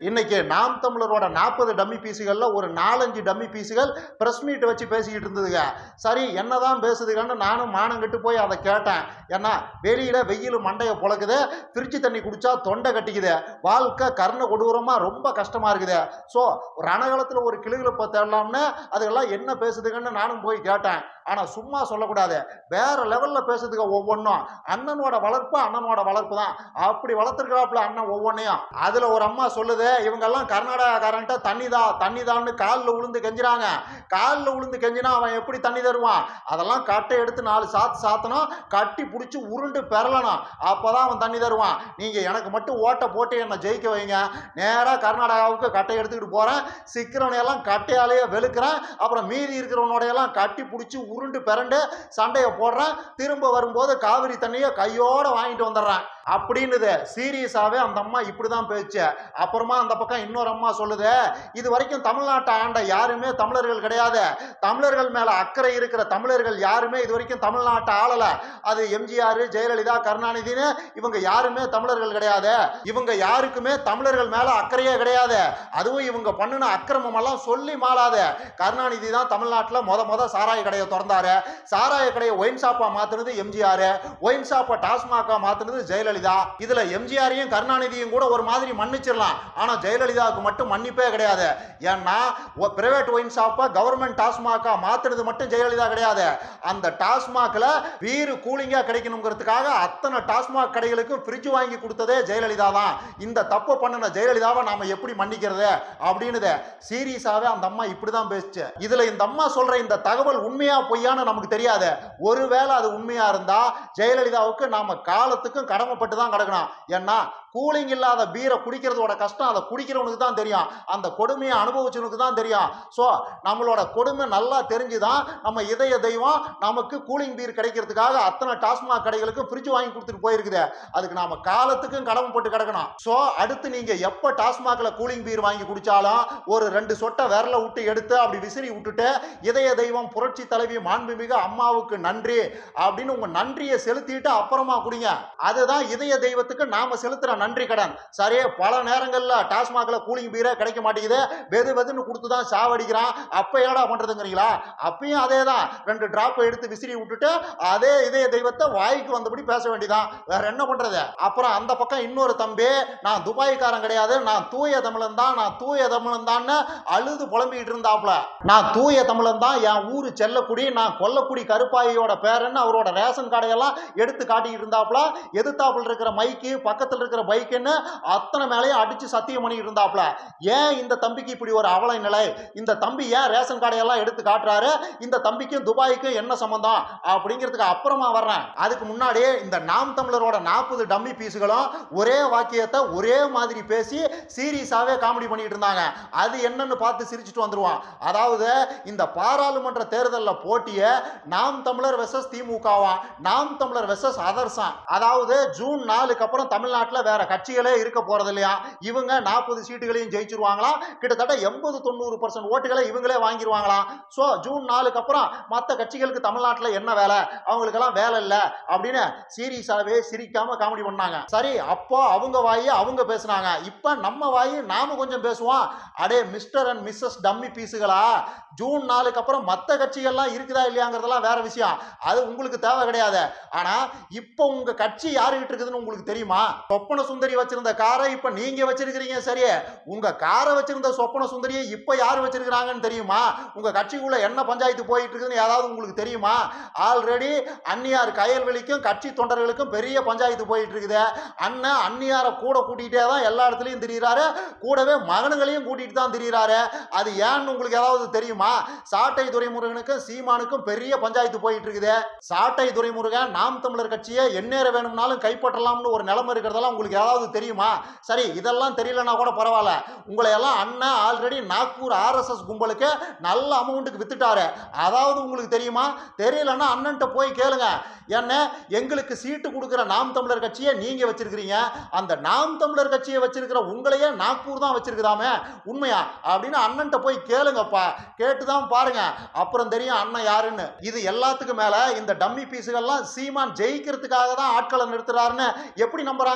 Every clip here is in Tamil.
இன்னைக்கு நாம் தமிழரோட நாற்பது டம்மி பீஸுகளில் ஒரு நாலஞ்சு டம்மி பீஸுகள் ப்ரெஸ் மீட் வச்சு பேசிக்கிட்டு இருந்ததுங்க சரி என்னதான் பேசுதுங்கன்னு நானும் மானம் கெட்டு போய் அதை கேட்டேன் ஏன்னா வெளியில வெயில் மண்டையை புழக்குது ஃப்ரிட்ஜ் தண்ணி குடிச்சா தொண்டை கட்டிக்குது வாழ்க்கை கர்ண கொடூரமாக ரொம்ப கஷ்டமா இருக்குது ஸோ ரணகாலத்தில் ஒரு கிளுகிழப்பை தேடலாம்னு அதுக்கெல்லாம் என்ன பேசுதுங்கன்னு நானும் போய் கேட்டேன் ஆனால் சும்மா சொல்லக்கூடாது வேற லெவலில் பேசுதுங்க ஒவ்வொன்றும் அண்ணனோட வளர்ப்பு அண்ணனோட வளர்ப்பு தான் அப்படி வளர்த்துருக்காப்புல அண்ணன் ஒவ்வொன்றையும் அதில் ஒரு அம்மா சொல்லுது இவங்கெல்லாம் கர்நாடகாக்காரன்ட்ட தண்ணி தான் தண்ணி தான்னு காலில் விழுந்து கெஞ்சுறாங்க காலில் விழுந்து கெஞ்சினா அவன் எப்படி தண்ணி தருவான் அதெல்லாம் கட்டை எடுத்து நாலு சாத்து சாத்தணும் கட்டி பிடிச்சி உருண்டு பெறலணும் அப்போ தான் அவன் தண்ணி தருவான் நீங்கள் எனக்கு மட்டும் ஓட்டை போட்டு என்னை ஜெயிக்க வைங்க நேராக கர்நாடகாவுக்கு கட்டை எடுத்துக்கிட்டு போகிறேன் சிக்கிறவனையெல்லாம் கட்டையாலேயே வெளுக்கிறேன் அப்புறம் மீதி இருக்கிறவனோடையெல்லாம் கட்டி பிடிச்சி உருண்டு பிறண்டு சண்டையை போடுறேன் திரும்ப வரும்போது காவிரி தண்ணியை கையோட வாங்கிட்டு வந்துடுறேன் அப்படின்னுது சீரியஸாகவே அந்த அம்மா இப்படி தான் பேச்சு அப்புறமா அந்த பக்கம் இன்னொரு அம்மா சொல்லுது இது வரைக்கும் தமிழ்நாட்டை ஆண்ட யாருமே தமிழர்கள் கிடையாது தமிழர்கள் மேலே அக்கறை இருக்கிற தமிழர்கள் யாருமே இது வரைக்கும் தமிழ்நாட்டை ஆளலை அது எம்ஜிஆர் ஜெயலலிதா கருணாநிதினு இவங்க யாருமே தமிழர்கள் கிடையாது இவங்க யாருக்குமே தமிழர்கள் மேலே அக்கறையே கிடையாது அதுவும் இவங்க பண்ணின அக்கிரமம் எல்லாம் சொல்லி மாளாத கருணாநிதி தான் தமிழ்நாட்டில் மொத மொத சாராய கடையை திறந்தாரு சாராய கடையை ஒயின் ஷாப்பா மாத்துனது எம்ஜிஆர் ஒயின் ஷாப்பை டாஸ்மாகா மாத்துனது ஜெயலலிதா இதுல எம்ஜிஆரையும் கருணாநிதியும் கூட ஒரு மாதிரி மன்னிச்சிடலாம் ஆனா ஜெயலலிதாவுக்கு மட்டும் மன்னிப்பே கிடையாது ஏன்னா பிரைவேட் ஒயின் ஷாப்பை கவர்மெண்ட் டாஸ்மாகா மாத்துனது மட்டும் ஜெயலலிதா கிடையாது அந்த டாஸ்மாக்ல வீறு கூலிங்கா கிடைக்கணுங்கிறதுக்காக அத்தனை டாஸ்மாக் கடைகளுக்கு ஃப்ரிட்ஜ் வாங்கி கொடுத்ததே ஜெயலலிதா தான் இந்த தப்பு பண்ணின ஜெயலலிதாவை நாம எப்படி மன்னிக்கிறது அப்படின்னு சீரியஸாவே அந்த அம்மா இப்படிதான் பேசுச்சு இதுல இந்த அம்மா சொல்ற இந்த தகவல் உண்மையா பொய்யான்னு நமக்கு தெரியாது ஒருவேளை அது உண்மையா இருந்தா ஜெயலலிதாவுக்கு நாம காலத்துக்கும் கடமைப்பட்டு தான் கிடக்கணும் ஏன்னா கூலிங் இல்லாத பீரை குடிக்கிறதோட கஷ்டம் அதை குடிக்கிறவனுக்கு தான் தெரியும் அந்த கொடுமையை அனுபவிச்சவனுக்கு தான் தெரியும் ஸோ நம்மளோட கொடுமை நல்லா தெரிஞ்சுதான் நம்ம இதய தெய்வம் நமக்கு கூலிங் பீர் கிடைக்கிறதுக்காக அத்தனை டாஸ்மாக் கடைகளுக்கு ஃப்ரிட்ஜ் வாங்கி கொடுத்துட்டு போயிருக்குது அதுக்கு நாம காலத்துக்கும் கடமைப்பட்டு கிடக்கணும் ஸோ அடுத்து நீங்க எப்போ டாஸ்மாக்ல கூலிங் பீர் வாங்கி குடிச்சாலும் ஒரு ரெண்டு சொட்டை விரல விட்டு எடுத்து அப்படி விசிறி விட்டுட்டு இதய தெய்வம் புரட்சி தலைவி மாண்புமிகு அம்மாவுக்கு நன்றி அப்படின்னு உங்க நன்றியை செலுத்திட்டு அப்புறமா குடிங்க அதுதான் இதய தெய்வத்துக்கு நாம செலுத்துற நன்றி கடன் சரி பல நேரங்கள்ல டாஸ்மாக்ல கூலிங் பீரே கிடைக்க மாட்டேங்குது வெது வெதுன்னு கொடுத்து தான் சாவடிக்கிறான் அப்ப என்னடா பண்றதுங்கிறீங்களா அப்பயும் அதே தான் ரெண்டு டிராப் எடுத்து விசிறி விட்டுட்டு அதே இதய தெய்வத்தை வாய்க்கு வந்தபடி பேச வேண்டியதான் வேற என்ன பண்றது அப்புறம் அந்த பக்கம் இன்னொரு தம்பி நான் துபாய்க்காரன் கிடையாது நான் தூய தமிழன் தான் நான் தூய தமிழன் தான் அழுது புலம்பிக்கிட்டு இருந்தாப்ல நான் தூய தமிழன் தான் என் ஊரு செல்லக்குடி நான் கொல்லக்குடி கருப்பாயியோட பேரன்னு அவரோட ரேஷன் கார்டையெல்லாம் எடுத்து காட்டிக்கிட்டு இருந்தாப்ல எதிர்த்தாப்புல இருக்கிற மைக்கு பக்கத்தில் இருக்கிற பைக்குன்னு அத்தனை மேலேயும் அடிச்சு சத்தியம் பண்ணிக்கிட்டு இருந்தாப்ல ஏன் இந்த தம்பிக்கு இப்படி ஒரு அவலை நிலை இந்த தம்பி ஏன் ரேஷன் கார்டையெல்லாம் எடுத்து காட்டுறாரு இந்த தம்பிக்கும் துபாய்க்கும் என்ன சம்பந்தம் அப்படிங்கிறதுக்கு அப்புறமா வர்றேன் அதுக்கு முன்னாடி இந்த நாம் தமிழரோட நாற்பது டம்மி பீஸுகளும் ஒரே வாக்கியத்தை ஒரே மாதிரி பேசி சீரியஸாகவே காமெடி பண்ணிட்டு இருந்தாங்க அது என்னன்னு பார்த்து சிரிச்சுட்டு வந்துருவான் அதாவது இந்த பாராளுமன்ற தேர்தலில் போட்டியை நாம் தமிழர் வெசஸ் திமுகவா நாம் தமிழர் வெசஸ் அதர்ஸாம் அதாவது ஜூன் நாலுக்கு அப்புறம் தமிழ்நாட்டில் வேற கட்சிகளே இருக்க போறது இல்லையா இவங்க நாற்பது சீட்டுகளையும் ஜெயிச்சிருவாங்களாம் கிட்டத்தட்ட எண்பது தொண்ணூறு பர்சன்ட் ஓட்டுகளை இவங்களே வாங்கிடுவாங்களாம் ஸோ ஜூன் நாலுக்கு அப்புறம் மற்ற கட்சிகளுக்கு தமிழ்நாட்டில் என்ன வேலை அவங்களுக்கெல்லாம் வேலை இல்லை அப்படின்னு சீரியஸாகவே சிரிக்காம காமெடி பண்ணாங்க சரி அப்போ அவங்க வாயி அவங்க பேசுனாங்க இப்போ நம்ம வாயி நாம கொஞ்சம் பேசுவோம் அடே மிஸ்டர் அண்ட் மிஸ்ஸஸ் டம்மி பீஸுகளா ஜூன் நாலுக்கு அப்புறம் மற்ற கட்சிகள்லாம் இருக்குதா இல்லையாங்கிறதெல்லாம் வேற விஷயம் அது உங்களுக்கு தேவை கிடையாது ஆனா இப்போ உங்க கட்சி யாருகிட்ட இருக்குதுன்னு உங்களுக்கு தெரியுமா சொப்பன சுந்தரி வச்சிருந்த காரை இப்ப நீங்க வச்சிருக்கிறீங்க சரி உங்க காரை வச்சிருந்த சொப்பன சுந்தரியை இப்ப யார் வச்சிருக்கிறாங்கன்னு தெரியுமா உங்க கட்சிக்குள்ள என்ன பஞ்சாயத்து போயிட்டு இருக்குதுன்னு ஏதாவது உங்களுக்கு தெரியுமா ஆல்ரெடி அந்நியார் கயல்வெளிக்கும் கட்சி தொண்டர்களுக்கும் பெரிய பஞ்சாயத்து போயிட்டு இருக்குது அண்ணன் அந்நியாரை கூட கூட்டிகிட்டே தான் எல்லா இடத்துலையும் திரியிறாரு கூடவே மகனுங்களையும் கூட்டிட்டு தான் திரியிறாரு அது ஏன்னு உங்களுக்கு ஏதாவது தெரியுமா சாட்டை துரைமுருகனுக்கும் சீமானுக்கும் பெரிய பஞ்சாயத்து போயிட்டு இருக்குது சாட்டை துரைமுருகன் நாம் தமிழர் கட்சியை எந்நேரம் வேணும்னாலும் கைப்பற்றலாம்னு ஒரு நிலைமை இருக்கிறதெல்லாம் உங்களுக்கு ஏதாவது தெரியுமா சரி இதெல்லாம் தெரியலனா கூட பரவாயில்ல உங்களை எல்லாம் அண்ணன் ஆல்ரெடி நாக்பூர் ஆர்எஸ்எஸ் கும்பலுக்கு நல்ல அமௌண்ட்டுக்கு வித்துட்டாரு அதாவது உங்களுக்கு தெரியுமா தெரியலன்னா அண்ணன்ட்ட போய் கேளுங்க என்ன எங்களுக்கு சீட்டு கொடுக்குற நாம் தமிழர் கட்சியை நீங்க வச்சிருக்கிறீங்க அந்த நாம் தமிழர் கட்சியை வச்சிருக்கிற உங்களையே நாக்பூர் தான் வச்சிருக்குதாமே உண்மையா அப்படின்னு அண்ணன்ட்ட போய் கேளுங்கப்பா கேட்டு தான் பாருங்க அப்புறம் தெரியும் அண்ணன் யாருன்னு இது எல்லாத்துக்கும் மேல இந்த டம்மி பீஸுகள்லாம் சீமான் ஜெயிக்கிறதுக்காக தான் ஆட்களை நிறுத்துறாருன்னு எப்படி நம்புறாங்கன்னு எனக்கு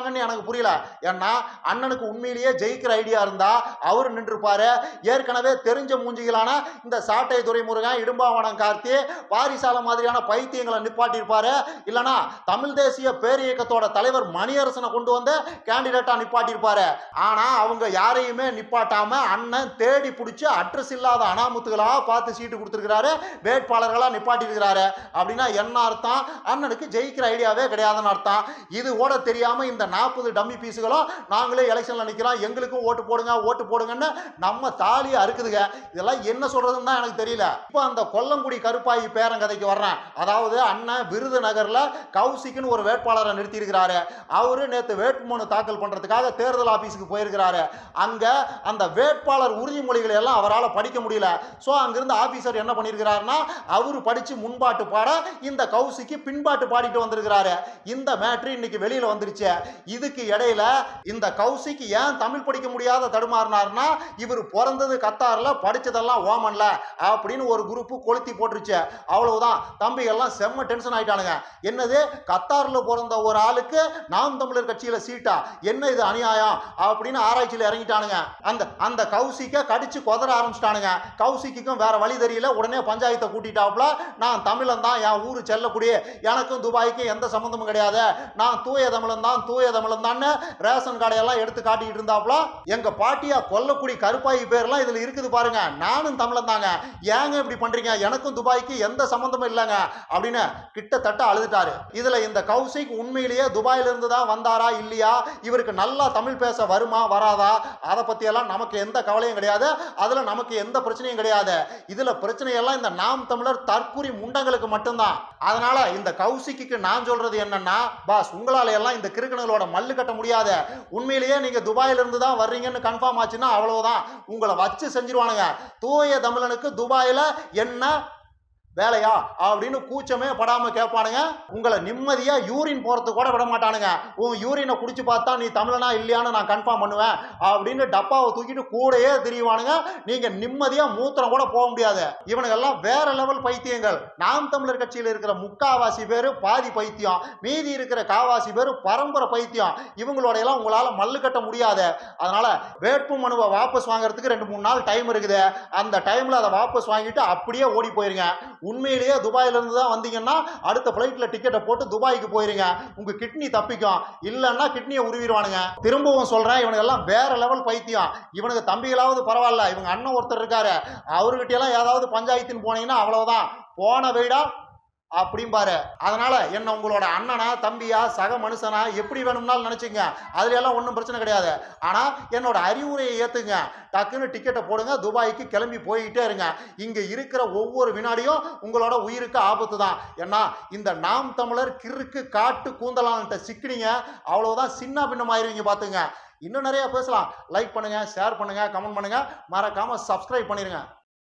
புரியல ஏன்னா அண்ணனுக்கு உண்மையிலேயே ஜெயிக்கிற ஐடியா இருந்தா அவர் நின்றுப்பாரு ஏற்கனவே தெரிஞ்ச மூஞ்சிகளான இந்த சாட்டை துறைமுருகன் இடும்பாவனம் கார்த்தி பாரிசால மாதிரியான பைத்தியங்களை நிப்பாட்டியிருப்பாரு இல்லனா தமிழ் தேசிய பேரியக்கத்தோட தலைவர் மணியரசனை கொண்டு வந்து கேண்டிடேட்டா நிப்பாட்டியிருப்பாரு ஆனா அவங்க யாரையுமே நிப்பாட்டாம அண்ணன் தேடி பிடிச்சி அட்ரஸ் இல்லாத அனாமுத்துகளா பார்த்து சீட்டு கொடுத்துருக்கிறாரு வேட்பாளர்களா நிப்பாட்டியிருக்கிறாரு அப்படின்னா என்ன அர்த்தம் அண்ணனுக்கு ஜெயிக்கிற ஐடியாவே கிடையாதுன்னு அர்த்தம் இது கூட தெரியாம இந்த நாற்பது டம்மி பீஸுகளும் நாங்களே எலெக்ஷன்ல நிக்கிறோம் எங்களுக்கும் ஓட்டு போடுங்க ஓட்டு போடுங்கன்னு நம்ம தாலியை அறுக்குதுங்க இதெல்லாம் என்ன சொல்றதுன்னு தான் எனக்கு தெரியல இப்போ அந்த கொல்லங்குடி கருப்பாயி பேரங்கதைக்கு வர்றேன் அதாவது அண்ணன் விருதுநகர்ல கௌசிக்குன்னு ஒரு வேட்பாளரை நிறுத்தியிருக்கிறாரு அவரு நேற்று வேட்புமனு தாக்கல் பண்றதுக்காக தேர்தல் ஆபீஸுக்கு போயிருக்கிறாரு அங்க அந்த வேட்பாளர் உறுதிமொழிகளை எல்லாம் அவரால் படிக்க முடியல ஸோ அங்கிருந்து ஆபீசர் என்ன பண்ணியிருக்கிறாருன்னா அவரு படிச்சு முன்பாட்டு பாட இந்த கௌசிக்கு பின்பாட்டு பாடிட்டு வந்திருக்கிறாரு இந்த மேட்ரு இன்னைக்கு வெளியில வந்துருச்சு இதுக்கு இடையில இந்த கௌசிக்கு ஏன் தமிழ் படிக்க முடியாத தடுமாறினார்னா இவர் பிறந்தது கத்தார்ல படிச்சதெல்லாம் ஓமன்ல அப்படின்னு ஒரு குரூப் கொளுத்தி போட்டுருச்சு அவ்வளவுதான் தம்பிகள்லாம் செம்ம டென்ஷன் ஆயிட்டானுங்க என்னது கத்தார்ல பிறந்த ஒரு ஆளுக்கு நாம் தமிழர் கட்சியில சீட்டா என்ன இது அநியாயம் அப்படின்னு ஆராய்ச்சியில் இறங்கிட்டானுங்க அந்த அந்த கௌசிக்க கடிச்சு கொதற ஆரம்பிச்சிட்டானுங்க கௌசிக்கும் வேற வழி தெரியல உடனே பஞ்சாயத்தை கூட்டிட்டாப்புல நான் தமிழன் தான் என் ஊரு செல்லக்கூடிய எனக்கும் துபாய்க்கும் எந்த சம்மந்தமும் கிடையாது நான் தூய தமிழன் தான் தூய தமிழன் தான் ரேஷன் கடையெல்லாம் எடுத்து காட்டிக்கிட்டு இருந்தாப்புல எங்க பாட்டியா கொல்லக்குடி கருப்பாயி பேர்லாம் இதுல இருக்குது பாருங்க நானும் தமிழன் தாங்க ஏங்க இப்படி பண்றீங்க எனக்கும் துபாய்க்கு எந்த சம்மந்தமும் இல்லைங்க அப்படின்னு கிட்டத்தட்ட அழுதுட்டாரு இதுல இந்த கௌசிக் உண்மையிலேயே துபாயில இருந்து தான் வந்தாரா இல்லையா இவருக்கு நல்லா தமிழ் பேச வருமா வராதா அதை பத்தியெல்லாம் நமக்கு எந்த கவலையும் கிடையாது அதுல நமக்கு எந்த பிரச்சனையும் கிடையாது இதுல பிரச்சனையெல்லாம் இந்த நாம் தமிழர் தற்குறி முண்டங்களுக்கு மட்டும்தான் அதனால இந்த கௌசிக்கு நான் சொல்றது என்னன்னா பாஸ் உங்களால எல்லாம் இந்த கிறுக்கணுகளோட மல்லு கட்ட முடியாது உண்மையிலேயே நீங்க துபாயில இருந்து தான் வர்றீங்கன்னு கன்ஃபார்ம் ஆச்சுன்னா அவ்வளவுதான் உங்களை வச்சு செஞ்சிருவானுங்க தூய தமிழனுக்கு துபாயில என்ன வேலையா அப்படின்னு கூச்சமே படாம கேட்பானுங்க உங்களை நிம்மதியா யூரின் போறதுக்கு கூட விட மாட்டானுங்க உன் யூரினை குடிச்சு பார்த்தா நீ தமிழனா இல்லையான்னு நான் கன்ஃபார்ம் பண்ணுவேன் அப்படின்னு டப்பாவை தூக்கிட்டு கூடயே திரியுவானுங்க நீங்க நிம்மதியா மூத்திரம் கூட போக முடியாது இவனுங்கெல்லாம் வேற லெவல் பைத்தியங்கள் நாம் தமிழர் கட்சியில் இருக்கிற முக்காவாசி பேர் பாதி பைத்தியம் மீதி இருக்கிற காவாசி பேர் பரம்பரை பைத்தியம் இவங்களோட எல்லாம் உங்களால மல்லு கட்ட முடியாது அதனால வேட்பு மனுவை வாபஸ் வாங்குறதுக்கு ரெண்டு மூணு நாள் டைம் இருக்குது அந்த டைம்ல அதை வாபஸ் வாங்கிட்டு அப்படியே ஓடி போயிருங்க உண்மையிலேயே துபாயில இருந்து தான் வந்தீங்கன்னா அடுத்த ஃப்ளைட்ல டிக்கெட்டை போட்டு துபாய்க்கு போயிருங்க உங்க கிட்னி தப்பிக்கும் இல்லைன்னா கிட்னியை உருவிடுவானுங்க திரும்பவும் சொல்றேன் இவனுங்க எல்லாம் வேற லெவல் பைத்தியம் இவனுக்கு தம்பிகளாவது பரவாயில்ல இவங்க அண்ணன் ஒருத்தர் இருக்காரு அவர்கிட்ட எல்லாம் ஏதாவது பஞ்சாயத்துன்னு போனீங்கன்னா அவ்வளவுதான் போன வீடா அப்படிம்பாரு அதனால என்ன உங்களோட அண்ணனா தம்பியா சக மனுஷனா எப்படி வேணும்னாலும் நினைச்சுங்க அதுல எல்லாம் ஒன்றும் பிரச்சனை கிடையாது ஆனா என்னோட அறிவுரையை ஏத்துங்க டக்குன்னு டிக்கெட்டை போடுங்க துபாய்க்கு கிளம்பி போய்கிட்டே இருங்க இங்க இருக்கிற ஒவ்வொரு வினாடியும் உங்களோட உயிருக்கு ஆபத்து தான் ஏன்னா இந்த நாம் தமிழர் கிறுக்கு காட்டு கூந்தலான்ட்ட சிக்கினீங்க அவ்வளவுதான் சின்ன பின்னமாயிருவீங்க பாத்துங்க இன்னும் நிறைய பேசலாம் லைக் பண்ணுங்க ஷேர் பண்ணுங்க கமெண்ட் பண்ணுங்க மறக்காம சப்ஸ்கிரைப் பண்ணிருங்க